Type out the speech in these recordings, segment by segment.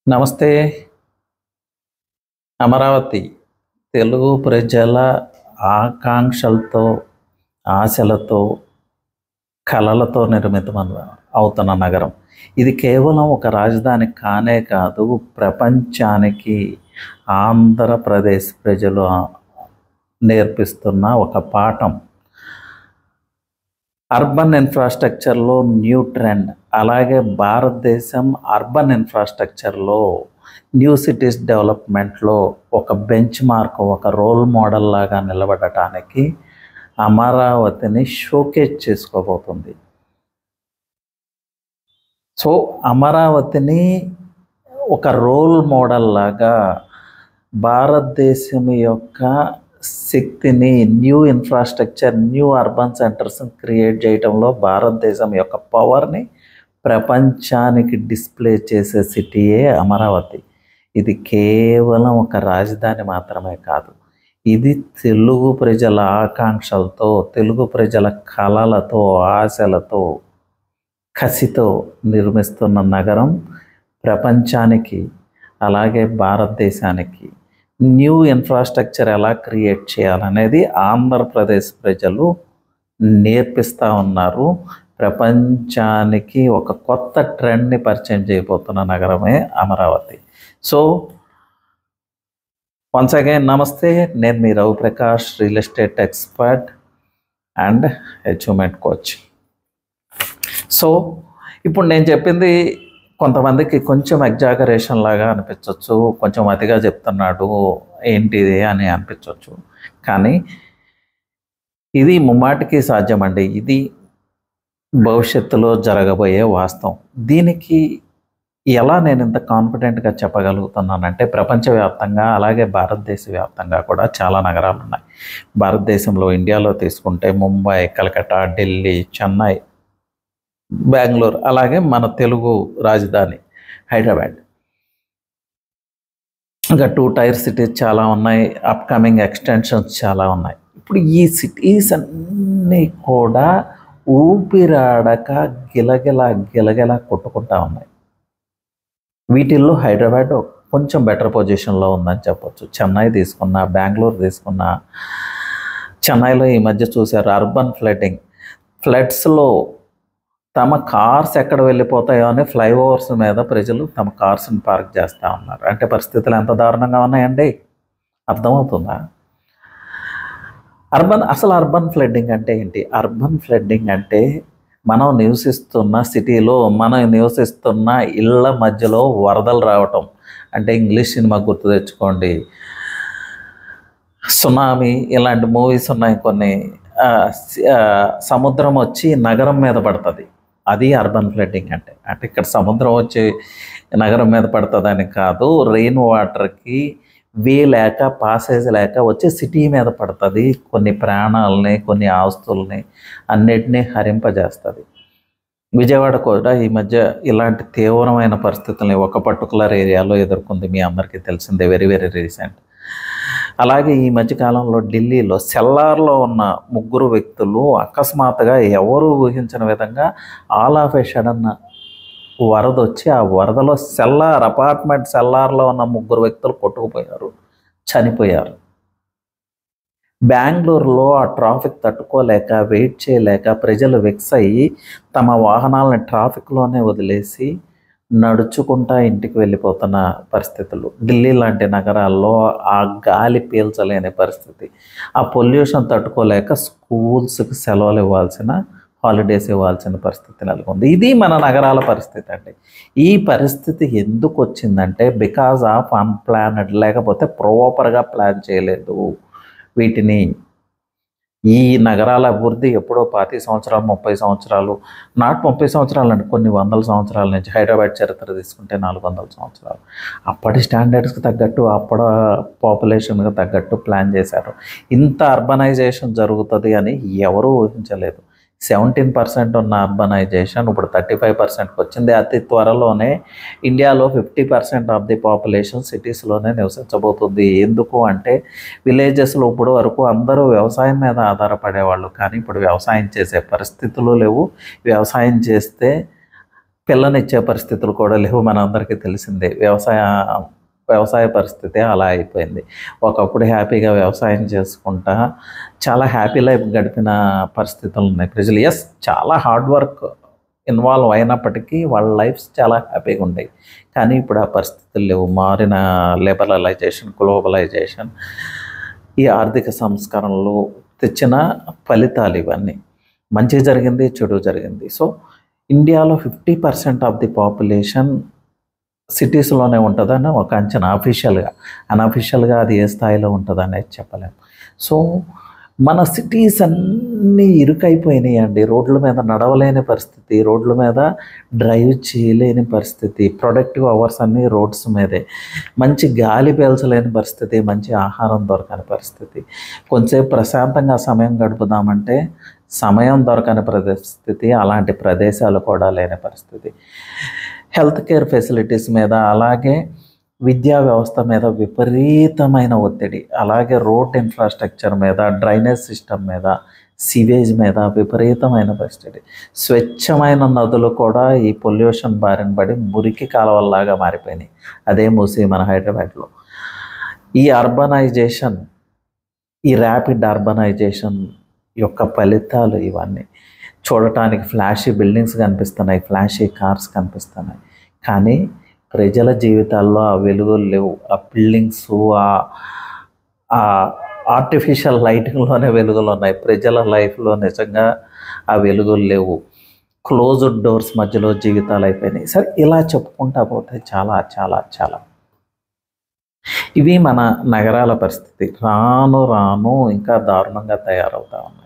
నమస్తే అమరావతి తెలుగు ప్రజల ఆకాంక్షలతో ఆశలతో కలలతో నిర్మితం అవుతున్న నగరం ఇది కేవలం ఒక రాజధాని కానే కాదు ప్రపంచానికి ఆంధ్రప్రదేశ్ ప్రజలు నేర్పిస్తున్న ఒక పాఠం అర్బన్ ఇన్ఫ్రాస్ట్రక్చర్లో న్యూ ట్రెండ్ అలాగే భారతదేశం అర్బన్ ఇన్ఫ్రాస్ట్రక్చర్లో న్యూ సిటీస్ డెవలప్మెంట్లో ఒక బెంచ్ మార్క్ ఒక రోల్ మోడల్ లాగా నిలబడటానికి అమరావతిని షోకేజ్ చేసుకోబోతుంది సో అమరావతిని ఒక రోల్ మోడల్ లాగా భారతదేశం యొక్క శక్తిని new infrastructure new urban centres create చేయడంలో భారతదేశం యొక్క పవర్ని ప్రపంచానికి డిస్ప్లే చేసే సిటీయే అమరావతి ఇది కేవలం ఒక రాజధాని మాత్రమే కాదు ఇది తెలుగు ప్రజల ఆకాంక్షలతో తెలుగు ప్రజల కళలతో ఆశలతో కసితో నిర్మిస్తున్న నగరం ప్రపంచానికి అలాగే భారతదేశానికి న్యూ ఇన్ఫ్రాస్ట్రక్చర్ ఎలా క్రియేట్ చేయాలనేది ఆంధ్రప్రదేశ్ ప్రజలు నేర్పిస్తూ ఉన్నారు ప్రపంచానికి ఒక కొత్త ట్రెండ్ని పరిచయం చేయబోతున్న నగరమే అమరావతి సో వన్స్ అగైన్ నమస్తే నేను మీ Ravi Prakash real estate expert and achievement coach so ఇప్పుడు నేను చెప్పింది కొంతమందికి కొంచెం ఎగ్జాగరేషన్ లాగా అనిపించవచ్చు కొంచెం అతిగా చెప్తున్నాడు ఏంటిది అని అనిపించవచ్చు కానీ ఇది ముమ్మాటికి సాధ్యమండి ఇది భవిష్యత్తులో జరగబోయే వాస్తవం దీనికి ఎలా నేను ఇంత కాన్ఫిడెంట్గా చెప్పగలుగుతున్నానంటే ప్రపంచవ్యాప్తంగా అలాగే భారతదేశ వ్యాప్తంగా కూడా చాలా నగరాలు ఉన్నాయి భారతదేశంలో ఇండియాలో తీసుకుంటే ముంబై కలకత్తా ఢిల్లీ చెన్నై బెంగళూరు అలాగే మన తెలుగు రాజధాని హైదరాబాద్ ఇంకా టూ టైర్ సిటీస్ చాలా ఉన్నాయి అప్కమింగ్ ఎక్స్టెన్షన్స్ చాలా ఉన్నాయి ఇప్పుడు ఈ సిటీస్ అన్నీ కూడా ఊపిరాడక గిలగిల గిలగిల కొట్టుకుంటా ఉన్నాయి వీటిల్లో హైదరాబాద్ కొంచెం బెటర్ పొజిషన్లో ఉందని చెప్పొచ్చు చెన్నై తీసుకున్నా బెంగళూరు తీసుకున్నా చెన్నైలో ఈ మధ్య చూశారు అర్బన్ ఫ్లడ్డింగ్ ఫ్లడ్స్లో తమ కార్స్ ఎక్కడ వెళ్ళిపోతాయో అని ఫ్లైఓవర్స్ మీద ప్రజలు తమ కార్స్ని పార్క్ చేస్తూ ఉన్నారు అంటే పరిస్థితులు ఎంత దారుణంగా ఉన్నాయండి అర్థమవుతుందా అర్బన్ అసలు అర్బన్ ఫ్లడ్డింగ్ అంటే ఏంటి అర్బన్ ఫ్లడ్డింగ్ అంటే మనం నివసిస్తున్న సిటీలో మనం నివసిస్తున్న ఇళ్ళ మధ్యలో వరదలు రావటం అంటే ఇంగ్లీష్ సినిమా గుర్తు తెచ్చుకోండి సునామీ ఇలాంటి మూవీస్ ఉన్నాయి కొన్ని ఆ, సి- ఆ, సముద్రం వచ్చి నగరం మీద పడుతుంది అది అర్బన్ ఫ్లడ్డింగ్ అంటే అంటే ఇక్కడ సముద్రం వచ్చి నగరం మీద పడుతుందని కాదు రెయిన్ వాటర్కి వే లేక పాసేజ్ లేక వచ్చి సిటీ మీద పడుతుంది కొన్ని ప్రాణాలని కొన్ని ఆస్తుల్ని అన్నిటినీ హరింపజేస్తుంది విజయవాడ కూడా ఈ మధ్య ఇలాంటి తీవ్రమైన పరిస్థితుల్ని ఒక పర్టికులర్ ఏరియాలో ఎదుర్కొంది మీ అందరికీ తెలిసిందే వెరీ వెరీ రీసెంట్ అలాగే ఈ మధ్యకాలంలో ఢిల్లీలో సెల్లార్లో ఉన్న ముగ్గురు వ్యక్తులు అకస్మాత్తుగా ఎవరు ఊహించిన విధంగా ఆల్ ఆఫ్ ఏ సడన్ వరద వచ్చి ఆ వరదలో సెల్లార్ అపార్ట్మెంట్ సెల్లార్లో ఉన్న ముగ్గురు వ్యక్తులు కొట్టుకుపోయారు చనిపోయారు బెంగళూరులో ఆ ట్రాఫిక్ తట్టుకోలేక వెయిట్ చేయలేక ప్రజలు వెక్స్ అయ్యి తమ వాహనాలను ట్రాఫిక్లోనే వదిలేసి నడుచుకుంటా ఇంటికి వెళ్ళిపోతున్న పరిస్థితులు ఢిల్లీ లాంటి నగరాల్లో ఆ గాలి పీల్చలేని పరిస్థితి ఆ పొల్యూషన్ తట్టుకోలేక స్కూల్స్కి సెలవులు ఇవ్వాల్సిన హాలిడేస్ ఇవ్వాల్సిన పరిస్థితి నెలకొంది ఇది మన నగరాల పరిస్థితి అండి ఈ పరిస్థితి ఎందుకు వచ్చిందంటే బికాజ్ ఆఫ్ అన్ప్లానెడ్ లేకపోతే ప్రాపర్గా ప్లాన్ చేయలేదు వీటిని ఈ నగరాల అభివృద్ధి ఎప్పుడో పాతి సంవత్సరాలు ముప్పై సంవత్సరాలు నాట్ ముప్పై సంవత్సరాలు అండి కొన్ని వందల సంవత్సరాల నుంచి హైదరాబాద్ చరిత్ర తీసుకుంటే నాలుగు వందల సంవత్సరాలు అప్పటి స్టాండర్డ్స్కి తగ్గట్టు అప్పటి పాపులేషన్కి తగ్గట్టు ప్లాన్ చేశారు ఇంత అర్బనైజేషన్ జరుగుతుంది అని ఎవరూ ఊహించలేదు సెవెంటీన్ పర్సెంట్ ఉన్న అర్బనైజేషన్ ఇప్పుడు థర్టీ ఫైవ్ పర్సెంట్కి వచ్చింది అతి త్వరలోనే ఇండియాలో fifty percent of the population సిటీస్లోనే నివసించబోతుంది ఎందుకు అంటే విలేజెస్లో ఇప్పుడు వరకు అందరూ వ్యవసాయం మీద ఆధారపడేవాళ్ళు కానీ ఇప్పుడు వ్యవసాయం చేసే పరిస్థితులు లేవు వ్యవసాయం చేస్తే పిల్లనిచ్చే పరిస్థితులు కూడా లేవు మనందరికీ తెలిసిందే వ్యవసాయ వ్యవసాయ పరిస్థితి అలా అయిపోయింది ఒకప్పుడు హ్యాపీగా వ్యవసాయం చేసుకుంటా చాలా హ్యాపీ లైఫ్ గడిపిన పరిస్థితులు ఉన్నాయి ప్రజలు ఎస్ చాలా హార్డ్ వర్క్ ఇన్వాల్వ్ అయినప్పటికీ వాళ్ళ లైఫ్స్ చాలా హ్యాపీగా ఉండేవి కానీ ఇప్పుడు ఆ పరిస్థితులు లేవు మారిన లిబరలైజేషన్ గ్లోబలైజేషన్ ఈ ఆర్థిక సంస్కరణలు తెచ్చిన ఫలితాలు ఇవన్నీ మంచి జరిగింది చెడు జరిగింది సో ఇండియాలో fifty percent of the population సిటీస్లోనే ఉంటుందని ఒక అంచనా అఫీషియల్గా అన్అఫీషియల్గా అది ఏ స్థాయిలో ఉంటుంది అనేది చెప్పలేము సో మన సిటీస్ అన్నీ ఇరుకైపోయినాయి అండి రోడ్ల మీద నడవలేని పరిస్థితి రోడ్ల మీద డ్రైవ్ చేయలేని పరిస్థితి ప్రొడక్టివ్ అవర్స్ అన్నీ రోడ్స్ మీదే మంచి గాలి పీల్చలేని పరిస్థితి మంచి ఆహారం దొరకని పరిస్థితి కొంచెంసేపు ప్రశాంతంగా సమయం గడుపుదామంటే సమయం దొరకని పరిస్థితి అలాంటి ప్రదేశాలు కూడా లేని పరిస్థితి హెల్త్ కేర్ ఫెసిలిటీస్ మీద అలాగే విద్యా వ్యవస్థ మీద విపరీతమైన ఒత్తిడి అలాగే రోడ్ ఇన్ఫ్రాస్ట్రక్చర్ మీద డ్రైనేజ్ సిస్టమ్ మీద సివేజ్ మీద విపరీతమైన పరిస్థితి స్వచ్ఛమైన నదులు కూడా ఈ పొల్యూషన్ బారిన పడి మురికి కాలువల్లాగా మారిపోయినాయి అదే మూసి మన హైదరాబాద్లో ఈ అర్బనైజేషన్ ఈ ర్యాపిడ్ అర్బనైజేషన్ యొక్క ఫలితాలు ఇవన్నీ చూడటానికి ఫ్లాషీ బిల్డింగ్స్ కనిపిస్తున్నాయి ఫ్లాషీ కార్స్ కనిపిస్తున్నాయి కానీ ప్రజల జీవితాల్లో ఆ వెలుగులు లేవు ఆ బిల్డింగ్స్ ఆ ఆర్టిఫిషియల్ లైటింగ్లోనే వెలుగులు ఉన్నాయి ప్రజల లైఫ్లో నిజంగా ఆ వెలుగులు లేవు క్లోజ్డ్ డోర్స్ మధ్యలో జీవితాలు అయిపోయినాయి సరే ఇలా చెప్పుకుంటా పోతే చాలా చాలా చాలా ఇవి మన నగరాల పరిస్థితి రాను రాను ఇంకా దారుణంగా తయారవుతా ఉన్నాయి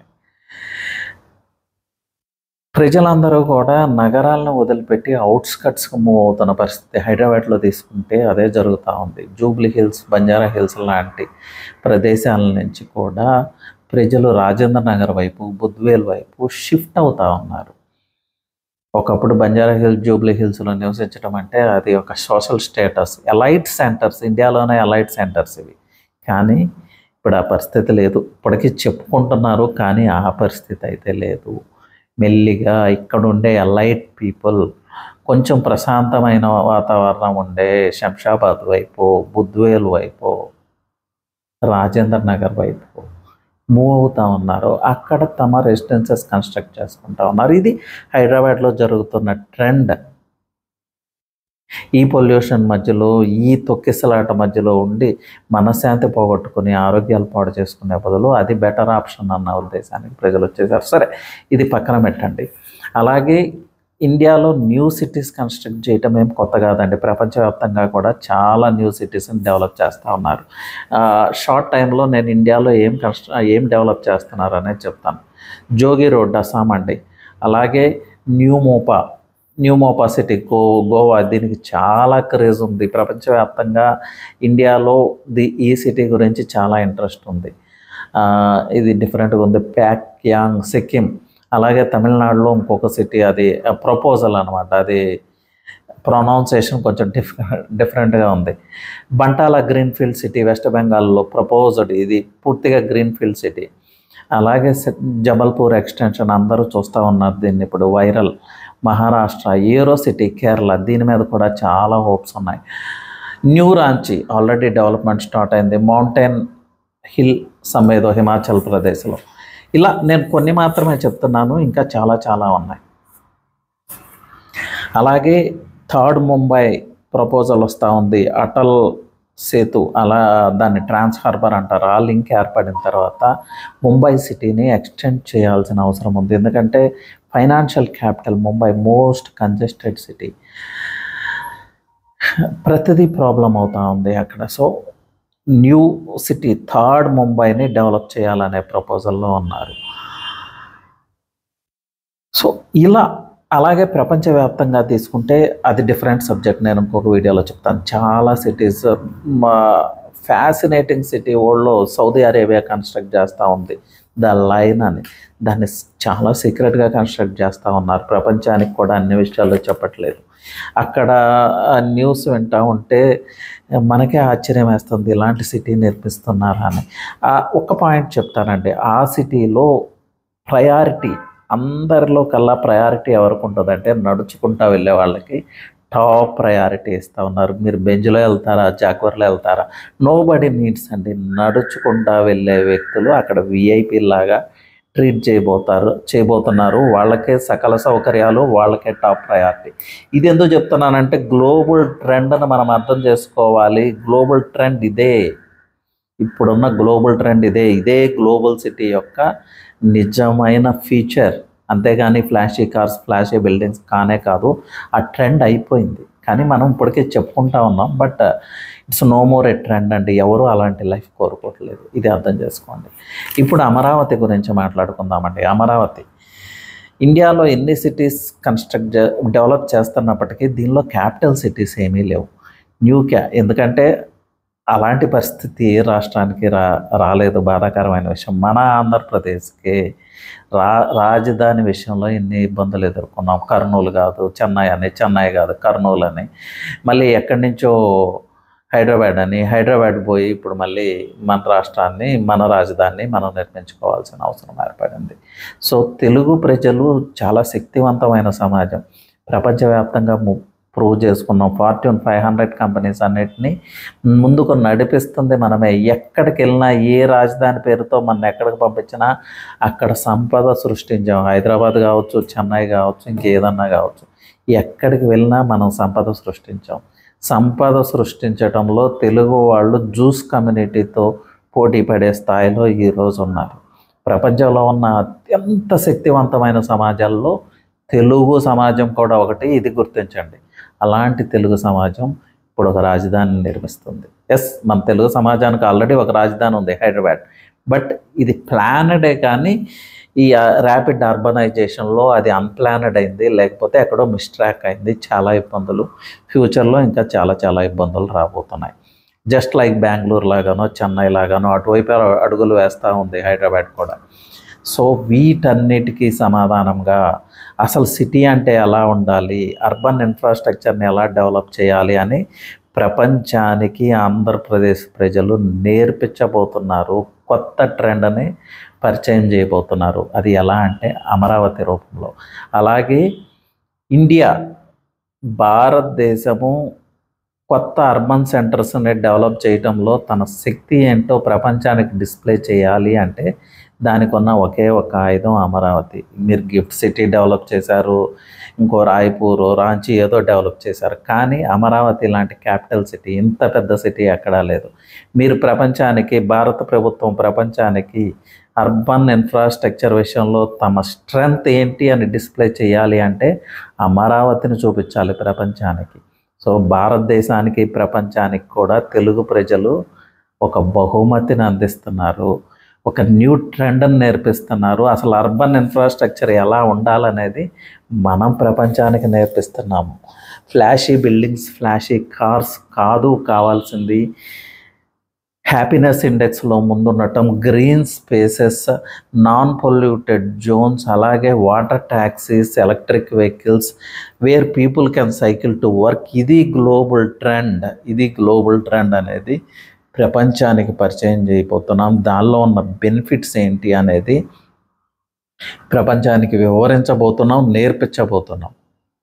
ప్రజలందరూ కూడా నగరాలను వదిలిపెట్టి అవుట్స్కట్స్కి మూవ్ అవుతున్న పరిస్థితి హైదరాబాద్లో తీసుకుంటే అదే జరుగుతూ ఉంది జూబ్లీ హిల్స్ బంజారా హిల్స్ లాంటి ప్రదేశాల నుంచి కూడా ప్రజలు రాజేంద్ర నగర్ వైపు బుద్వేల్ వైపు షిఫ్ట్ అవుతూ ఉన్నారు ఒకప్పుడు బంజారా హిల్స్ జూబ్లీ హిల్స్లో నివసించడం అంటే అది ఒక సోషల్ స్టేటస్ ఎలైట్ సెంటర్స్ ఇండియాలోనే ఎలైట్ సెంటర్స్ ఇవి కానీ ఇప్పుడు ఆ పరిస్థితి లేదు ఇప్పటికీ చెప్పుకుంటున్నారు కానీ ఆ పరిస్థితి అయితే లేదు మెల్లిగా ఇక్కడ ఉండే ఎలైట్ పీపుల్ కొంచెం ప్రశాంతమైన వాతావరణం ఉండే శంషాబాద్ వైపు బుద్వేల్ వైపు రాజేంద్ర నగర్ వైపు మూవ్ అవుతూ ఉన్నారు అక్కడ తమ రెసిడెన్సెస్ కన్స్ట్రక్ట్ చేసుకుంటా ఉన్నారు ఇది హైదరాబాద్లో జరుగుతున్న ట్రెండ్ ఈ పొల్యూషన్ మధ్యలో ఈ తొక్కిసలాట మధ్యలో ఉండి మనశ్శాంతి పోగొట్టుకుని ఆరోగ్యాలు పాడు చేసుకునే బదులు అది బెటర్ ఆప్షన్ అన్న ఉద్దేశానికి ప్రజలు వచ్చేసారు సరే ఇది పక్కన పెట్టండి అలాగే ఇండియాలో న్యూ సిటీస్ కన్స్ట్రక్ట్ చేయటం ఏం కొత్త కాదండి ప్రపంచవ్యాప్తంగా కూడా చాలా న్యూ సిటీస్ని డెవలప్ చేస్తూ ఉన్నారు షార్ట్ టైంలో నేను ఇండియాలో ఏం కన్స్ట్ర ఏం డెవలప్ చేస్తున్నారు అనేది చెప్తాను జోగి రోడ్ అస్సాం అండి అలాగే new Mopa new Mopa city go Goa దీనికి చాలా క్రేజ్ ఉంది ప్రపంచవ్యాప్తంగా ఇండియాలో ది ఈ సిటీ గురించి చాలా ఇంట్రెస్ట్ ఉంది ఆ, ఇది డిఫరెంట్గా ఉంది ప్యాక్ యాంగ్ సిక్కిం అలాగే తమిళనాడులో ఇంకొక సిటీ అది ప్రపోజల్ అనమాట అది ప్రొనౌన్సేషన్ కొంచెం డిఫ్ డిఫరెంట్గా ఉంది బంటాలా గ్రీన్ఫీల్డ్ సిటీ వెస్ట్ బెంగాల్లో ప్రపోజ్డ్ ఇది పూర్తిగా గ్రీన్ఫీల్డ్ సిటీ అలాగే సె- జబల్పూర్ ఎక్స్టెన్షన్ అందరూ చూస్తూ ఉన్నారు దీన్ని ఇప్పుడు viral Maharashtra aero city Kerala దీని మీద కూడా చాలా హోప్స్ ఉన్నాయి new Ranchi already development start అయింది మౌంటైన్ హిల్ సమ్మేదో హిమాచల్ ప్రదేశ్లో ఇలా నేను కొన్ని మాత్రమే చెప్తున్నాను ఇంకా చాలా చాలా ఉన్నాయి అలాగే థర్డ్ ముంబై ప్రపోజల్ వస్తూ ఉంది అటల్ సేతు అలా దాన్ని ట్రాన్స్ హార్బర్ అంటారు ఆ లింక్ ఏర్పడిన తర్వాత ముంబై సిటీని ఎక్స్టెండ్ చేయాల్సిన అవసరం ఉంది ఎందుకంటే financial capital Mumbai most congested city ప్రతిదీ ప్రాబ్లం అవుతా ఉంది అక్కడ సో న్యూ సిటీ థర్డ్ ముంబైని డెవలప్ చేయాలనే ప్రపోజల్లో ఉన్నారు సో ఇలా అలాగే ప్రపంచవ్యాప్తంగా తీసుకుంటే అది డిఫరెంట్ సబ్జెక్ట్ నేను ఇంకొక వీడియోలో చెప్తాను చాలా సిటీస్ మా ఫ్యాసినేటింగ్ సిటీ వరల్డ్లో సౌదీ అరేబియా కన్స్ట్రక్ట్ చేస్తూ ఉంది ద లైన్ అని దాన్ని చాలా సీక్రెట్గా కన్స్ట్రక్ట్ చేస్తూ ఉన్నారు ప్రపంచానికి కూడా అన్ని విషయాల్లో చెప్పట్లేదు అక్కడ న్యూస్ వింటూ ఉంటే మనకే ఆశ్చర్యం వేస్తుంది ఇలాంటి సిటీ నిర్మిస్తున్నారా అని ఆ, ఒక్క పాయింట్ చెప్తానండి ఆ సిటీలో ప్రయారిటీ అందరిలో కల్లా ప్రయారిటీ ఎవరికి ఉంటుందంటే నడుచుకుంటా వెళ్ళే వాళ్ళకి టాప్ ప్రయారిటీ ఇస్తూ ఉన్నారు మీరు బెంజ్లో వెళ్తారా జాగ్వర్లో వెళ్తారా నో బడీ నీడ్స్ అండి నడుచుకుంటా వెళ్ళే వ్యక్తులు అక్కడ విఐపి లాగా ట్రీట్ చేయబోతారు చేయబోతున్నారు వాళ్ళకే సకల సౌకర్యాలు వాళ్ళకే టాప్ ప్రయారిటీ ఇది ఎందుకు చెప్తున్నానంటే గ్లోబల్ ట్రెండ్ని మనం అర్థం చేసుకోవాలి గ్లోబల్ ట్రెండ్ ఇదే ఇప్పుడున్న గ్లోబల్ ట్రెండ్ ఇదే ఇదే గ్లోబల్ సిటీ యొక్క నిజమైన ఫీచర్ అంతేగాని ఫ్లాషీ కార్స్ ఫ్లాషీ బిల్డింగ్స్ కానే కాదు ఆ ట్రెండ్ అయిపోయింది కానీ మనం ఇప్పటికే చెప్పుకుంటా ఉన్నాం but it's no more a trend అండి ఎవరు అలాంటి లైఫ్ కోరుకోవట్లేదు ఇది అర్థం చేసుకోండి ఇప్పుడు అమరావతి గురించి మాట్లాడుకుందామండి అమరావతి ఇండియాలో ఎన్ని సిటీస్ కన్స్ట్రక్ట్ డెవలప్ చేస్తున్నప్పటికీ దీనిలో క్యాపిటల్ సిటీస్ ఏమీ లేవు న్యూ క్యా ఎందుకంటే అలాంటి పరిస్థితి ఏ రాష్ట్రానికి రా రాలేదు బాధాకరమైన విషయం మన ఆంధ్రప్రదేశ్కి రా రాజధాని విషయంలో ఎన్ని ఇబ్బందులు ఎదుర్కొన్నాం కర్నూలు కాదు చెన్నై అని చెన్నై కాదు కర్నూలు అని మళ్ళీ ఎక్కడి నుంచో హైదరాబాద్ అని హైదరాబాద్ పోయి ఇప్పుడు మళ్ళీ మన రాష్ట్రాన్ని మన రాజధానిని మనం నిర్మించుకోవాల్సిన అవసరం ఏర్పడింది సో తెలుగు ప్రజలు చాలా శక్తివంతమైన సమాజం ప్రపంచవ్యాప్తంగా ము- ప్రూవ్ చేసుకున్నాం ఫార్చ్యూన్ ఫైవ్ హండ్రెడ్ కంపెనీస్ అన్నిటినీ ముందుకు నడిపిస్తుంది మనమే ఎక్కడికి వెళ్ళినా ఏ రాజధాని పేరుతో మన ఎక్కడికి పంపించినా అక్కడ సంపద సృష్టించాం హైదరాబాద్ కావచ్చు చెన్నై కావచ్చు ఇంకేదన్నా కావచ్చు ఎక్కడికి వెళ్ళినా మనం సంపద సృష్టించాం సంపద సృష్టించడంలో తెలుగు వాళ్ళు జ్యూస్ కమ్యూనిటీతో పోటీ పడే స్థాయిలో ఈరోజు ఉన్నారు ప్రపంచంలో ఉన్న అత్యంత శక్తివంతమైన సమాజాల్లో తెలుగు సమాజం కూడా ఒకటి ఇది గుర్తించండి అలాంటి తెలుగు సమాజం ఇప్పుడు ఒక రాజధాని నిర్మిస్తుంది ఎస్ మన తెలుగు సమాజానికి ఆల్రెడీ ఒక రాజధాని ఉంది హైదరాబాద్ బట్ ఇది ప్లానడే కానీ ఈ ర్యాపిడ్ అర్బనైజేషన్లో అది అన్ప్లానడ్ అయింది లేకపోతే ఎక్కడో మిస్ట్రాక్ అయింది చాలా ఇబ్బందులు ఫ్యూచర్లో ఇంకా చాలా చాలా ఇబ్బందులు రాబోతున్నాయి జస్ట్ లైక్ బెంగళూరు లాగానో చెన్నై లాగానో అటువైపు అడుగులు వేస్తూ ఉంది హైదరాబాద్ కూడా సో వీటన్నిటికీ సమాధానంగా అసలు సిటీ అంటే ఎలా ఉండాలి అర్బన్ ఇన్ఫ్రాస్ట్రక్చర్ని ఎలా డెవలప్ చేయాలి అని ప్రపంచానికి ఆంధ్రప్రదేశ్ ప్రజలు నేర్పించబోతున్నారు కొత్త ట్రెండ్ని పరిచయం చేయబోతున్నారు అది ఎలా అంటే అమరావతి రూపంలో అలాగే ఇండియా భారతదేశము కొత్త అర్బన్ సెంటర్స్ని డెవలప్ చేయడంలో తన శక్తి ఏంటో ప్రపంచానికి డిస్ప్లే చేయాలి అంటే దానికి ఉన్న ఒకే ఒక ఆయుధం అమరావతి మీరు గిఫ్ట్ సిటీ డెవలప్ చేశారు ఇంకో రాయ్పూర్ రాంచీ ఏదో డెవలప్ చేశారు కానీ అమరావతి లాంటి క్యాపిటల్ సిటీ ఇంత పెద్ద సిటీ ఎక్కడా లేదు మీరు ప్రపంచానికి భారత ప్రభుత్వం ప్రపంచానికి అర్బన్ ఇన్ఫ్రాస్ట్రక్చర్ విషయంలో తమ స్ట్రెంగ్త్ ఏంటి అని డిస్ప్లే చేయాలి అంటే అమరావతిని చూపించాలి ప్రపంచానికి సో భారతదేశానికి ప్రపంచానికి కూడా తెలుగు ప్రజలు ఒక బహుమతిని అందిస్తున్నారు ఒక న్యూ ట్రెండ్ని నేర్పిస్తున్నారు అసలు అర్బన్ ఇన్ఫ్రాస్ట్రక్చర్ ఎలా ఉండాలనేది మనం ప్రపంచానికి నేర్పిస్తున్నాము ఫ్లాషీ బిల్డింగ్స్ ఫ్లాషీ కార్స్ కాదు కావాల్సింది హ్యాపీనెస్ ఇండెక్స్లో ముందుండటం green spaces non polluted zones అలాగే water taxis electric vehicles where people can cycle to work ఇది గ్లోబల్ ట్రెండ్ ఇది గ్లోబల్ ట్రెండ్ అనేది ప్రపంచానికి పరిచయం చేయబోతున్నాం దానిలో ఉన్న బెనిఫిట్స్ ఏంటి అనేది ప్రపంచానికి వివరించబోతున్నాం నేర్పించబోతున్నాం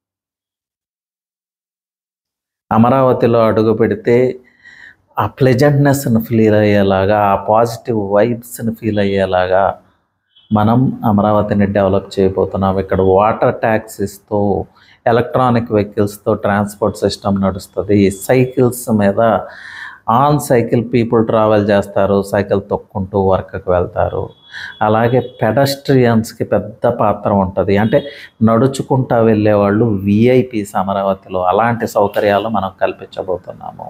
అమరావతిలో అడుగు పెడితే ఆ ప్లెజెంట్నెస్ని ఫీల్ అయ్యేలాగా ఆ పాజిటివ్ వైబ్స్ని ఫీల్ అయ్యేలాగా మనం అమరావతిని డెవలప్ చేయబోతున్నాం ఇక్కడ వాటర్ ట్యాక్సీస్తో ఎలక్ట్రానిక్ వెహికల్స్తో ట్రాన్స్పోర్ట్ సిస్టమ్ నడుస్తుంది సైకిల్స్ మీద ఆన్ సైకిల్ పీపుల్ ట్రావెల్ చేస్తారు సైకిల్ తొక్కుంటూ వర్క్కి వెళ్తారు అలాగే పెడస్ట్రియన్స్కి పెద్ద పాత్ర ఉంటుంది అంటే నడుచుకుంటా వెళ్ళేవాళ్ళు విఐపీస్ అమరావతిలో అలాంటి సౌకర్యాలు మనం కల్పించబోతున్నాము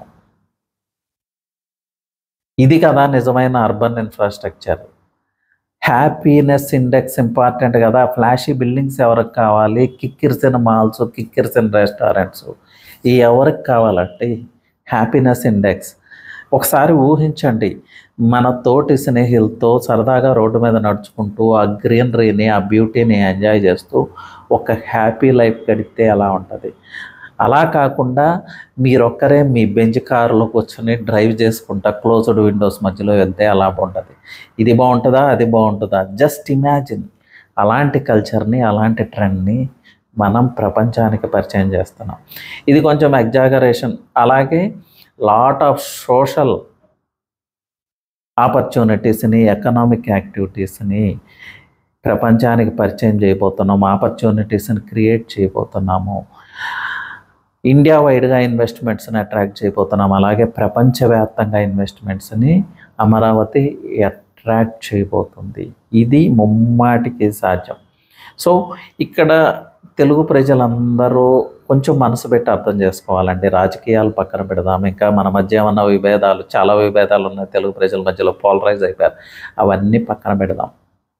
ఇది కదా నిజమైన urban infrastructure happiness index important కదా ఫ్లాషీ బిల్డింగ్స్ ఎవరికి కావాలి కిక్కిరిసిన మాల్స్ కిక్కిరిసిన రెస్టారెంట్స్ ఈ ఎవరికి కావాలంటే హ్యాపీనెస్ ఇండెక్స్ ఒకసారి ఊహించండి మన తోటి స్నేహితులతో సరదాగా రోడ్డు మీద నడుచుకుంటూ ఆ గ్రీనరీని ఆ బ్యూటీని ఎంజాయ్ చేస్తూ ఒక హ్యాపీ లైఫ్ గడిపితే ఎలా ఉంటుంది అలా కాకుండా మీరొక్కరే మీ బెంచ్ కారులో కూర్చొని డ్రైవ్ చేసుకుంటా క్లోజ్డ్ విండోస్ మధ్యలో వెళ్తే అలా బాగుంటుంది ఇది బాగుంటుందా అది బాగుంటుందా జస్ట్ ఇమాజిన్ అలాంటి కల్చర్ని అలాంటి ట్రెండ్ని మనం ప్రపంచానికి పరిచయం చేస్తున్నాం ఇది కొంచెం ఎగ్జాగరేషన్ అలాగే లాట్ ఆఫ్ సోషల్ ఆపర్చునిటీస్ని ఎకనామిక్ యాక్టివిటీస్ని ప్రపంచానికి పరిచయం చేయబోతున్నాము ఆపర్చునిటీస్ని క్రియేట్ చేయబోతున్నాము ఇండియా వైడ్గా ఇన్వెస్ట్మెంట్స్ని అట్రాక్ట్ చేయబోతున్నాం అలాగే ప్రపంచవ్యాప్తంగా ఇన్వెస్ట్మెంట్స్ని అమరావతి అట్రాక్ట్ చేయబోతుంది ఇది ముమ్మాటికి సాధ్యం సో ఇక్కడ తెలుగు ప్రజలందరూ కొంచెం మనసు పెట్టి అర్థం చేసుకోవాలండి రాజకీయాలు పక్కన పెడదాం ఇంకా మన మధ్య ఉన్న విభేదాలు చాలా విభేదాలు ఉన్నాయి తెలుగు ప్రజల మధ్యలో పోలరైజ్ అయిపోయారు అవన్నీ పక్కన పెడదాం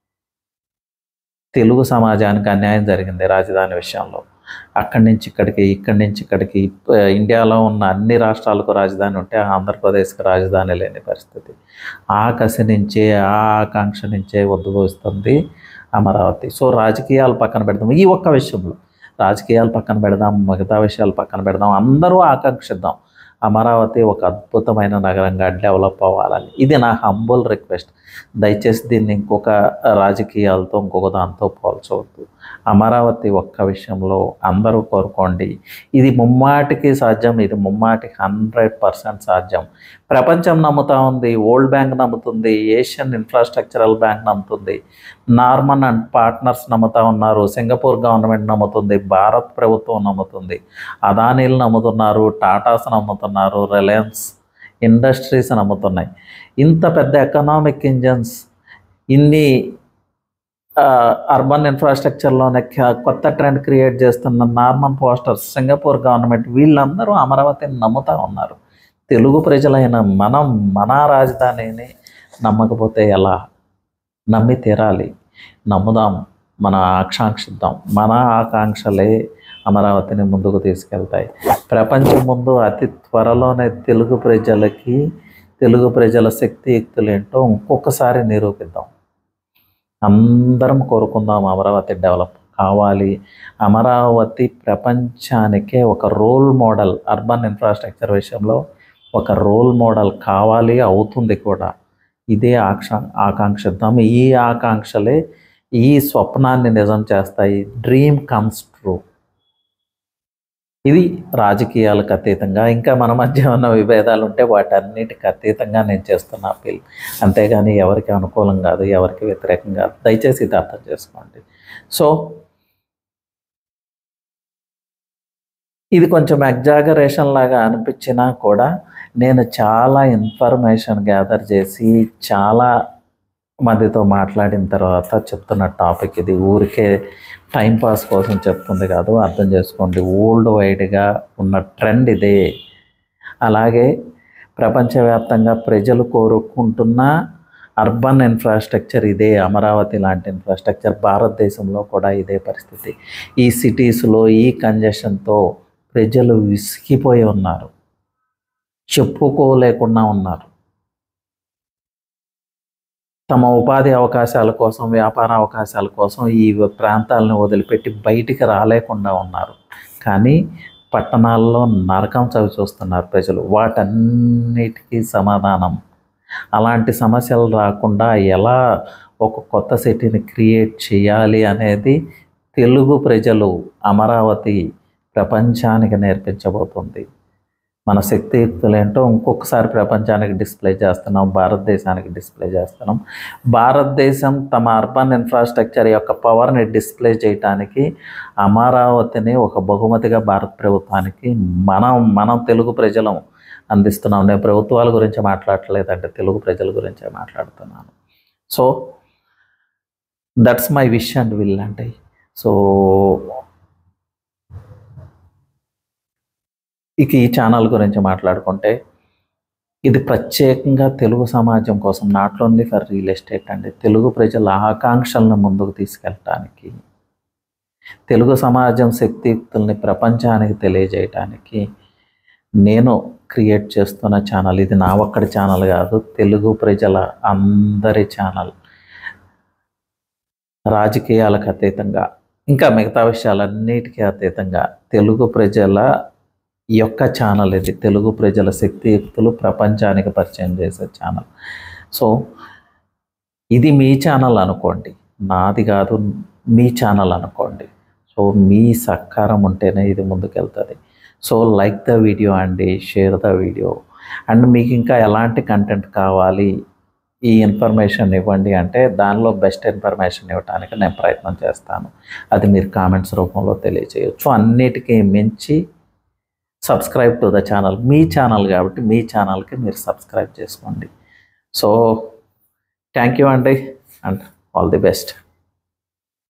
తెలుగు సమాజానికి అన్యాయం జరిగింది రాజధాని విషయంలో అక్కడి నుంచి ఇక్కడికి ఇక్కడి నుంచి ఇక్కడికి ఆ, ఇండియాలో ఉన్న అన్ని రాష్ట్రాలకు రాజధాని ఉంటే ఆంధ్రప్రదేశ్కి రాజధాని లేని పరిస్థితి ఆ కసి నుంచే ఆ ఆకాంక్ష నుంచే ఉద్భవిస్తుంది అమరావతి సో రాజకీయాలు పక్కన పెడదాం ఈ ఒక్క విషయంలో రాజకీయాలు పక్కన పెడదాం మిగతా విషయాలు పక్కన పెడదాం అందరూ ఆకాంక్షిద్దాం అమరావతి ఒక అద్భుతమైన నగరంగా డెవలప్ అవ్వాలని ఇది నా హంబుల్ రిక్వెస్ట్ దయచేసి దీన్ని ఇంకొక రాజకీయాలతో ఇంకొక దాంతో పోల్చవద్దు అమరావతి ఒక్క విషయంలో అందరూ కోరుకోండి ఇది ముమ్మాటికి సాధ్యం ఇది ముమ్మాటికి హండ్రెడ్ పర్సెంట్ సాధ్యం ప్రపంచం నమ్ముతా ఉంది వరల్డ్ బ్యాంక్ నమ్ముతుంది ఏషియన్ ఇన్ఫ్రాస్ట్రక్చరల్ బ్యాంక్ నమ్ముతుంది నార్మన్ అండ్ పార్ట్నర్స్ నమ్ముతా ఉన్నారు సింగపూర్ గవర్నమెంట్ నమ్ముతుంది భారత్ ప్రభుత్వం నమ్ముతుంది అదానీలు నమ్ముతున్నారు టాటాస్ నమ్ముతున్నారు రిలయన్స్ ఇండస్ట్రీస్ నమ్ముతున్నాయి ఇంత పెద్ద ఎకనామిక్ ఇంజన్స్ ఇన్ని అర్బన్ ఇన్ఫ్రాస్ట్రక్చర్లోనే క- కొత్త ట్రెండ్ క్రియేట్ చేస్తున్న నార్మన్ పోస్టర్స్ సింగపూర్ గవర్నమెంట్ వీళ్ళందరూ అమరావతిని నమ్ముతా ఉన్నారు తెలుగు ప్రజలైన మనం మన రాజధానిని నమ్మకపోతే ఎలా నమ్మి తీరాలి నమ్ముదాం మన ఆకాంక్షిద్దాం మన ఆకాంక్షలే అమరావతిని ముందుకు తీసుకెళ్తాయి ప్రపంచం ముందు అతి త్వరలోనే తెలుగు ప్రజలకి తెలుగు ప్రజల శక్తియుక్తులు ఏంటో ఇంకొకసారి నిరూపిద్దాం అందరం కోరుకుందాం అమరావతి డెవలప్ కావాలి అమరావతి ప్రపంచానికే ఒక రోల్ మోడల్ అర్బన్ ఇన్ఫ్రాస్ట్రక్చర్ విషయంలో ఒక రోల్ మోడల్ కావాలి అవుతుంది కూడా ఇదే ఆక్ష ఆకాంక్షిద్దాం ఈ ఆకాంక్షలే ఈ స్వప్నాన్ని నిజం చేస్తాయి డ్రీమ్ కమ్స్ ట్రూ ఇది రాజకీయాలకు అతీతంగా ఇంకా మన మధ్య ఉన్న విభేదాలు ఉంటే వాటన్నిటికి అతీతంగా నేను చేస్తున్న అప్పీల్ అంతేగాని ఎవరికి అనుకూలం కాదు ఎవరికి వ్యతిరేకం కాదు దయచేసి ఇది అర్థం చేసుకోండి సో ఇది కొంచెం ఎగ్జాగరేషన్ లాగా అనిపించినా కూడా నేను చాలా ఇన్ఫర్మేషన్ గ్యాదర్ చేసి చాలా మందితో మాట్లాడిన తర్వాత చెప్తున్న టాపిక్ ఇది ఊరికే టైం పాస్ కోసం చెప్తుంది కాదు అర్థం చేసుకోండి వరల్డ్ వైడ్గా ఉన్న ట్రెండ్ ఇదే అలాగే ప్రపంచవ్యాప్తంగా ప్రజలు కోరుకుంటున్న అర్బన్ ఇన్ఫ్రాస్ట్రక్చర్ ఇదే అమరావతి లాంటి ఇన్ఫ్రాస్ట్రక్చర్ భారతదేశంలో కూడా ఇదే పరిస్థితి ఈ సిటీస్లో ఈ కంజెషన్తో ప్రజలు విసిగిపోయి ఉన్నారు చెప్పుకోలేకుండా ఉన్నారు తమ ఉపాధి అవకాశాల కోసం వ్యాపార అవకాశాల కోసం ఈ ప్రాంతాలను వదిలిపెట్టి బయటికి రాలేకుండా ఉన్నారు కానీ పట్టణాల్లో నరకం చవి చూస్తున్నారు ప్రజలు వాటన్నిటికీ సమాధానం అలాంటి సమస్యలు రాకుండా ఎలా ఒక కొత్త సిటీని క్రియేట్ చేయాలి అనేది తెలుగు ప్రజలు అమరావతి ప్రపంచానికి నేర్పించబోతుంది మన శక్తియుక్తులు ఏంటో ఇంకొకసారి ప్రపంచానికి డిస్ప్లే చేస్తున్నాం భారతదేశానికి డిస్ప్లే చేస్తున్నాం భారతదేశం తమ అర్బన్ ఇన్ఫ్రాస్ట్రక్చర్ యొక్క పవర్ని డిస్ప్లే చేయటానికి అమరావతిని ఒక బహుమతిగా భారత ప్రభుత్వానికి మనం మనం తెలుగు ప్రజలం అందిస్తున్నాం నేను ప్రభుత్వాల గురించి మాట్లాడట్లేదంటే తెలుగు ప్రజల గురించే మాట్లాడుతున్నాను so that's my wish and will అంటే సో ఇక ఈ ఛానల్ గురించి మాట్లాడుకుంటే ఇది ప్రత్యేకంగా తెలుగు సమాజం కోసం not only for real estate అండి తెలుగు ప్రజల ఆకాంక్షలను ముందుకు తీసుకెళ్ళటానికి తెలుగు సమాజం శక్తియుక్తుల్ని ప్రపంచానికి తెలియజేయటానికి నేను క్రియేట్ చేస్తున్న ఛానల్ ఇది నా ఒక్కడి ఛానల్ కాదు తెలుగు ప్రజల అందరి ఛానల్ రాజకీయాలకు అతీతంగా ఇంకా మిగతా విషయాలన్నిటికీ అతీతంగా తెలుగు ప్రజల యొక్క ఛానల్ ఇది తెలుగు ప్రజల శక్తియుక్తులు ప్రపంచానికి పరిచయం చేసే ఛానల్ సో ఇది మీ ఛానల్ అనుకోండి నాది కాదు మీ ఛానల్ అనుకోండి సో మీ సహకారం ఉంటేనే ఇది ముందుకెళ్తుంది సో లైక్ ద వీడియో అండి షేర్ ద వీడియో అండ్ మీకు ఇంకా ఎలాంటి కంటెంట్ కావాలి ఈ ఇన్ఫర్మేషన్ ఇవ్వండి అంటే దానిలో బెస్ట్ ఇన్ఫర్మేషన్ ఇవ్వడానికి నేను ప్రయత్నం చేస్తాను అది మీరు కామెంట్స్ రూపంలో తెలియచేయచ్చు అన్నిటికీ మించి సబ్స్క్రైబ్ టు ద ఛానల్ మీ ఛానల్ కాబట్టి మీ ఛానల్కి మీరు సబ్స్క్రైబ్ చేసుకోండి సో థ్యాంక్ యూ అండి అండ్ ఆల్ ది బెస్ట్